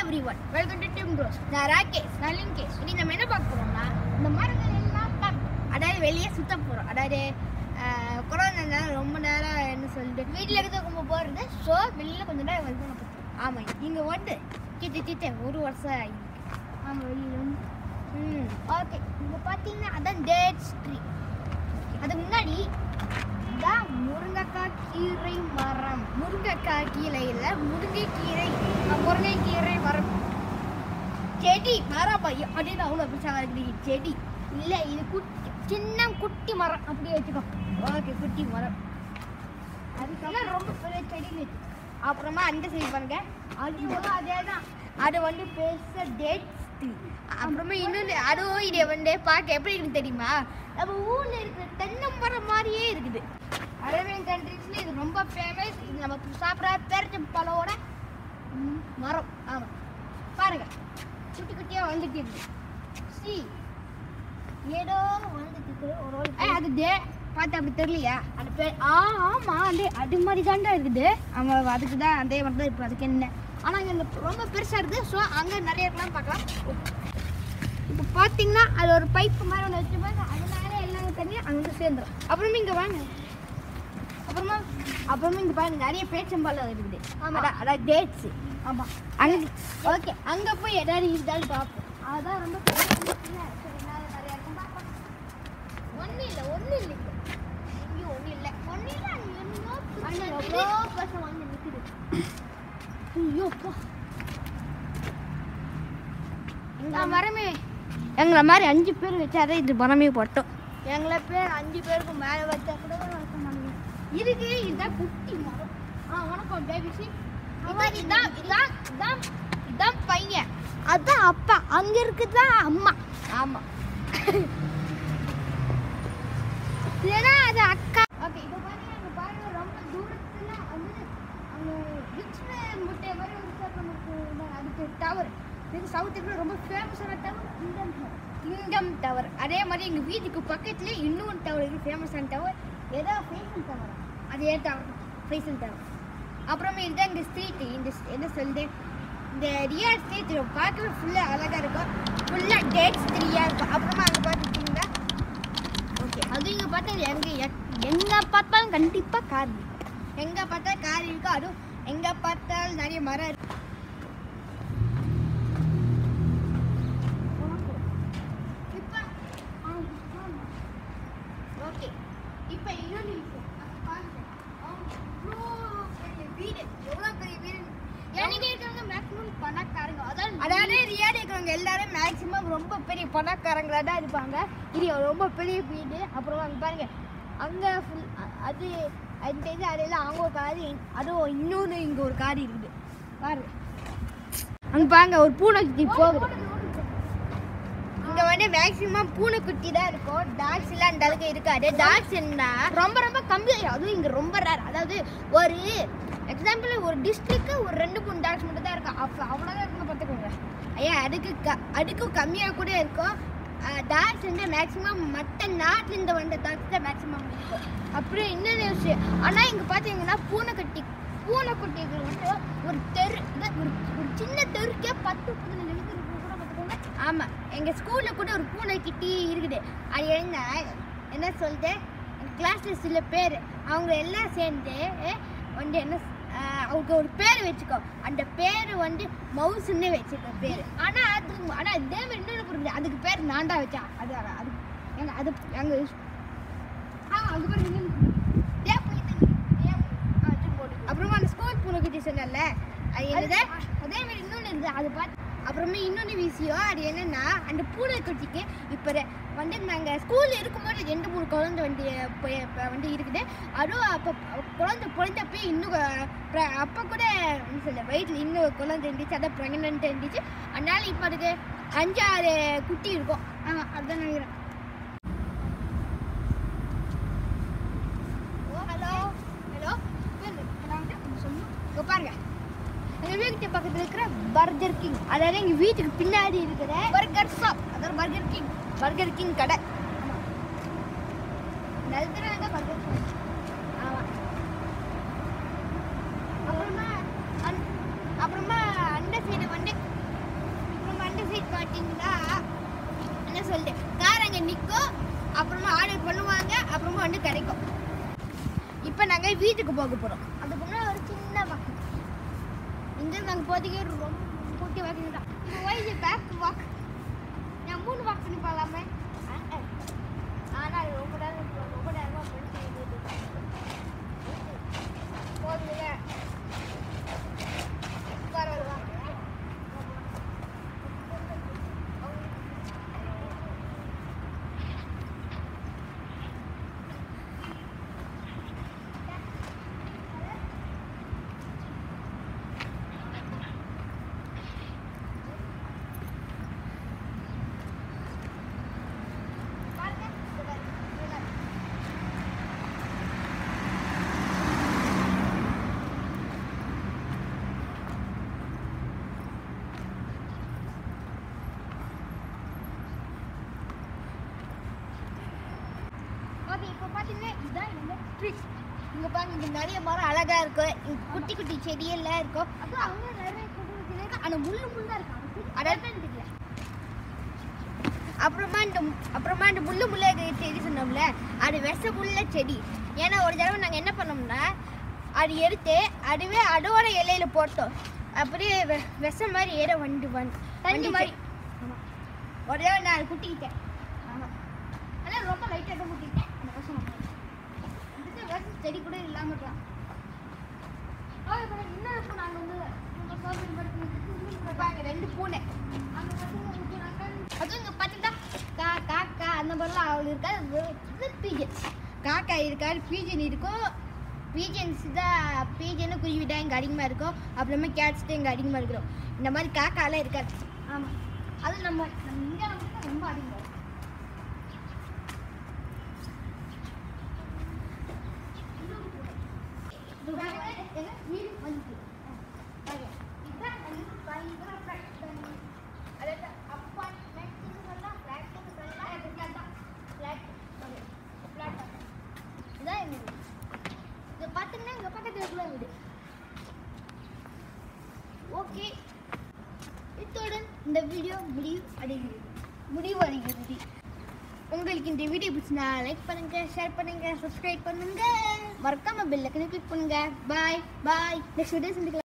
Every everyone welcome to Tim bros நான் ராகேஷ் நான் லிங்கேஷ் இன்னைக்கு நம்ம என்ன பார்க்க போறோம்னா இந்த மரங்கள் எல்லாம் பார்க்க அதாவது வெளியே சுத்த போகிறோம் அதாவது ஆஹ், கொரோனா ரொம்ப நேரம் என்ன சொல்லிட்டு வீட்டில் இருக்கிறவங்க போகிறது ஸோ வெளியில் கொஞ்ச நேரம் வந்து நம்ம ஆமாம் இங்கே வந்து கிட்ட ஒரு வருஷம் ஆகிருக்கு ஆமாம் வெளியில் வந்து ம் ஓகே இங்கே பார்த்தீங்கன்னா அதான் டேட்ஸ் ட்ரீ அதுக்கு முன்னாடி இதான் முருங்கைக்காய் கீரை மரம் முருங்கைக்காய் கீரை இல்லை முருங்கைக்கீரை அஹ், முருங்கைக்கீரை மரம் செடி மரம் பையன் அப்படின்னு அவ்வளோ பெருசாக இருக்குது செடி இல்லை இது குட்டி சின்ன குட்டி மரம் அப்படியே வச்சுக்கோ ஓகே குட்டி மரம் அதுக்கெல்லாம் ரொம்ப பெரிய செடி இருக்கு அப்புறமா அந்த சைடு பாருங்க அது அதே தான் அது வந்து பெருசா டேட் அப்புறமா இன்னொன்று அதுவும் இதை வந்து பார்க்க எப்படி இருக்குன்னு தெரியுமா நம்ம ஊர்ல இருக்கிற தென்னமரம் மாதிரியே இருக்குது அரேபியன் கண்ட்ரீஸ்ல இது ரொம்ப ஃபேமஸ் இது நம்ம சாப்பிட்ற பேரச்சம் பழவோட ம், மரம் ஆமாம் பாருங்க குட்டி குட்டியா வந்துட்டு இருக்கு சி ஏதோ வந்துட்டு இருக்கு ஒரு ஒரு ஏய், அது டே பார்த்து அப்படி தெரியலையா அந்த பேர் ஆ ஆமா அது அது மாதிரி தாண்டா இருக்குது ஆமாம் அதுக்கு தான் அதே மாதிரி தான் இப்போ அதுக்கு என்ன ஆனால் இங்கே ரொம்ப பெருசாக இருக்குது ஸோ அங்கே நிறைய இருக்கலாம் பார்க்கலாம் இப்போ பார்த்தீங்கன்னா அது ஒரு பைப்பு மாதிரி ஒன்று வச்சுப்பாங்க அதனால எல்லாம் தண்ணி அங்கே வந்து சேர்ந்துடும் அப்புறமே இங்கே வாங்க அப்புறமா அப்புறமா இங்கே பாருங்க நிறைய பேச்சம்பழம் இருக்குது ஆமாடா அதான் டேட்ஸ் ஆமாம் அங்கே ஓகே அங்கே போய் எதாவது இருந்தாலும் பார்ப்போம் அதான் ரொம்ப நிறைய இருக்கும் பார்ப்போம் ஒன்றும் இல்லை ஒன்றும் இல்லை இங்கேயும் ஒன்றும் இல்லை ஒன்றும் இல்லை அங்கே என்னமோ எவ்வளோ பசங்க வந்து நிற்குது ஐயோ அப்பா எங்களை மரமே எங்களை மாதிரி அஞ்சு பேர் வச்சாதான் இது மரமே பட்டோம் எங்களை பேர் அஞ்சு பேருக்கு மேலே வச்சா கூட வளர்க்க மாட்டேங்க இருக்கு இதுதான் குட்டி மரம் ஆ வணக்கம் பேபிசி இதான் இதான் இதான் இதான் இதான் பையன் அதான் அப்பா அங்க இருக்குதான் அம்மா ஆமா இல்லைன்னா அது அக்கா ஓகே இப்போ பாருங்க அங்கே பாருங்க ரொம்ப தூரத்தில் வந்து அங்கே ரிச் முட்டை மாதிரி ஒரு சேப்பம் இருக்கு அதுக்கு டவர் இது சவுத்துக்கு ரொம்ப ஃபேமஸான tower kingdom tower kingdom tower அதே மாதிரி எங்கள் வீட்டுக்கு பக்கத்துலேயே இன்னொரு டவர் இருக்குது ஃபேமஸான டவர் ஏதோ ஃபேஷன் டவர் அது ஏன் டவர் ஃபேஷன் டவர் அப்புறமே இதுதான் இந்த ஸ்ட்ரீட் இந்த st- என்ன சொல்லுது இந்த ரியல் ஸ்ட்ரீட் பார்க்கவே ஃபுல்லாக அழகாக இருக்கும் ஃபுல்லாக டேட்ஸ் த்ரீயாக இருக்கும் அப்புறமா அங்கே பார்த்துக்கிட்டிங்கன்னா ஓகே அது இங்கே பார்த்தா எங்கே எங்கே பார்த்தாலும் கண்டிப்பாக கார் இருக்கும் எங்கே பார்த்தா கார் இருக்கும் அதுவும் எங்கே பார்த்தாலும் நிறைய மரம் இருக்கு இப்போ ஓகே இப்போ இன்னொன்று விஷயம் அது பாருங்க அவங்க இவ்வளோ பெரிய வீடு எவ்வளோ பெரிய வீடு எனக்கு இருக்கிறவங்க மேக்ஸிமம் பணக்காரங்க அதாவது அதாவது ரியாடி இருக்கிறவங்க எல்லாரும் மேக்ஸிமம் ரொம்ப பெரிய பணக்காரங்களா தான் இருப்பாங்க இது ரொம்ப பெரிய வீடு அப்புறம் அங்கே பாருங்க அங்கே ஃபுல் அது அந்த இது அதெல்லாம் அவங்க ஒரு காரு அதுவும் இன்னொன்று இங்கே ஒரு கார் இருக்குது பாருங்க அங்கே பாருங்க ஒரு பூனைக்குட்டி போகுது இங்க வந்து மேக்ஸிமம் பூனைக்குட்டி தான் இருக்கும் டாக்ஸ் எல்லாம் அந்த அளவுக்கு இருக்காது டாக்ஸ் என்ன ரொம்ப ரொம்ப கம்மி அதுவும் இங்க ரொம்ப ரேர் அதாவது ஒரு எக்ஸாம்பிள் ஒரு டிஸ்ட்ரிக்ட் ஒரு ரெண்டு மூணு டாக்ஸ் மட்டும் தான் இருக்கும் அப்போ அவ்வளோதான் இருக்குங்க பார்த்துக்கோங்க ஐயா அதுக்கு க அதுக்கும் கம்மியாக கூட இருக்கும் டாக்ஸ் வந்து மேக்ஸிமம் மற்ற நாட்டிலேருந்து வந்த டாக்ஸ் தான் மேக்ஸிமம் இருக்கும் அப்புறம் இன்னொரு விஷயம் ஆனால் இங்கே பார்த்தீங்கன்னா பூனைக்குட்டி பூனைக்குட்டிகள் வந்து ஒரு தெரு இது ஒரு ஒரு சின்ன தெருக்கே பத்து பதினஞ்சு வீடு இருக்கு கூட பார்த்துக்கோங்க ஆமாம் எங்கள் ஸ்கூலில் கூட ஒரு பூனைக்குட்டி இருக்குது அது என்ன என்ன சொல்லுது எங்கள் கிளாஸில் சில பேர் அவங்க எல்லாம் சேர்ந்து அஹ், வந்து என்ன ஸ்- ஆஹ், அவங்க ஒரு பேர் வச்சுக்கோ அந்த பேர் வந்து மவுசுன்னு வச்சுக்கோ பேர் ஆனால் அது ஆனால் இதே மாதிரி இன்னொன்று புரியுது அதுக்கு பேர் நான் தான் வச்சேன் அது அது எங்க அது எங்கள் ஆ அங்கே பாருங்க இன்னொன்னு. டே போயிட்டு டே ஆ, இது போடு. அப்புறமா அந்த ஸ்கூல் பூனைக்குட்டி சொன்னல அது என்னது அதே மாதிரி இன்னொன்று இருக்குது அது பார்த்து அப்புறமே இன்னொன்று விஷயம் அது என்னன்னா அந்த பூனைக்குட்டிக்கு இப்போ வந்து நாங்கள் ஸ்கூலில் இருக்கும்போது ரெண்டு மூணு குழந்தை வந்து போய் இப்ப வந்து இருக்குது அதுவும் அப்போ குழந்தை பிறந்தப்போ இன்னும் அஹ், பிர- அப்போ கூட என்ன சொல்ல வயிற்றில் இன்னும் குழந்தை இருந்துச்சு அதான் ப்ரெக்னென்ட் இருந்துச்சு அதனால இப்போ அதுக்கு அஞ்சாறு குட்டி இருக்கும் ஆமாம் அதுதான் நினைக்கிறேன் ஓ ஹலோ ஹலோ இங்க பாருங்க எங்க வீட்டு பக்கத்துல இருக்கிற பர்கர் கிங் அதாவது எங்க வீட்டுக்கு பின்னாடி இருக்கிற பர்கர் ஷாப் அதாவது பர்கர் கிங் பர்கர் கிங் கடை நல்துறாங்க பர்கர் ஷாப் ஆமா அப்புறமா அந்- அப்புறமா அந்த சைடு வந்து வீட்டுக்கு போக போகிறோம் அதுக்கு முன்னாடி ஒரு சின்ன வாக்கு இங்கே நாங்கள் போதிக்கே ரொம்ப குட்டி வாக்கிங் தான் இப்போ வயசு பேக் வாக் நான் மூணு வாக் பண்ணி பார்க்கலாமே ஆனால் அது ரொம்ப நேரம் இருக்கும். ரொம்ப நேரமாக பண்ணி போதுங்க பரவாயில்ல பாருங்க இது பாருங்க. இது பாருங்க. ஓகே இப்போ பார்த்தீங்கன்னா இதுதான் இந்த ட்ரிக்ஸ் இங்கே பாருங்க இங்கே நிறைய மரம் அழகாக இருக்கும் இங்க குட்டி குட்டி செடியெல்லாம் இருக்கும் அதுவும் அவங்க நிறைய குட்டி குட்டி இருக்கு ஆனால் முள்ளு முள்ளா இருக்கும் அதான் தெரியல அப்புறமா இந்த அப்புறமா இந்த முள்ளு முள்ள இருக்கிற செடி சொன்னோம்ல அது விஷ முள்ள செடி ஏன்னா ஒரு தடவை நாங்கள் என்ன பண்ணோம்னா அது எடுத்து அதுவே அதோட இலையில போட்டோம் அப்படியே வெ- விஷம் மாதிரி ஏற வந்து வந்து தண்ணி மாதிரி ஆமாம் ஒரு தடவை நான் அது குட்டிக்கிட்டேன் ஆமாம் ஆனால் ரொம்ப லைட்டாக தான் குட்டிக்கிட்டேன் அந்த விஷம் இதுக்கு விஷம் செடி கூட இல்லாமல் இருக்கலாம் ஓகே இப்போ இன்னொரு பூனை அங்கே வந்து உங்கள் சோதனை படுத்தி பாருங்க ரெண்டு பூனை அங்கே பார்த்தீங்கன்னா அதுவும் இங்கே பார்த்தீங்கன்னா கா காக்கா அந்த மாதிரிலாம் அவள் இருக்காது இது பீஜன்ஸ் காக்கா இருக்காது பீஜன் இருக்கும் பீஜன்ஸ் தான் பீஜனும் குருவி தான் இங்கே அதிகமாக இருக்கும் அப்புறமா கேட்ஸ் தான் இங்கே அதிகமாக இருக்கிறோம் இந்த மாதிரி காக்காலாம் இருக்காது ஆமாம் அது நம்ம நம்ம இந்தியாவில் மட்டும் ரொம்ப அதிகமாக இருக்கும் இது பாருங்க, எங்க வீடு வந்து பாருங்க. இதுதான் வந்து பயங்கர flat பண்ணி. அதாவது apartment ன்னு சொல்லலாம், flat ன்னு சொல்லலாம், அது flat தான். Flat. Okay. Flat தான். இதான் எங்க வீடு. இது பார்த்தீங்கன்னா இங்க பக்கத்துல இருக்கிற வீடு ஓகே இத்துடன் இந்த வீடியோ முடிவு அடைகிறது முடிவு அடைகிறது உங்களுக்கு இந்த வீடியோ பிடிச்சினா லைக் பண்ணுங்க ஷேர் பண்ணுங்க சப்ஸ்கிரைப் பண்ணுங்க மறக்காம பெல் ஐக்கனை கிளிக் பண்ணுங்க பாய் பாய் நெக்ஸ்ட் வீடியோ சந்திக்கலாம்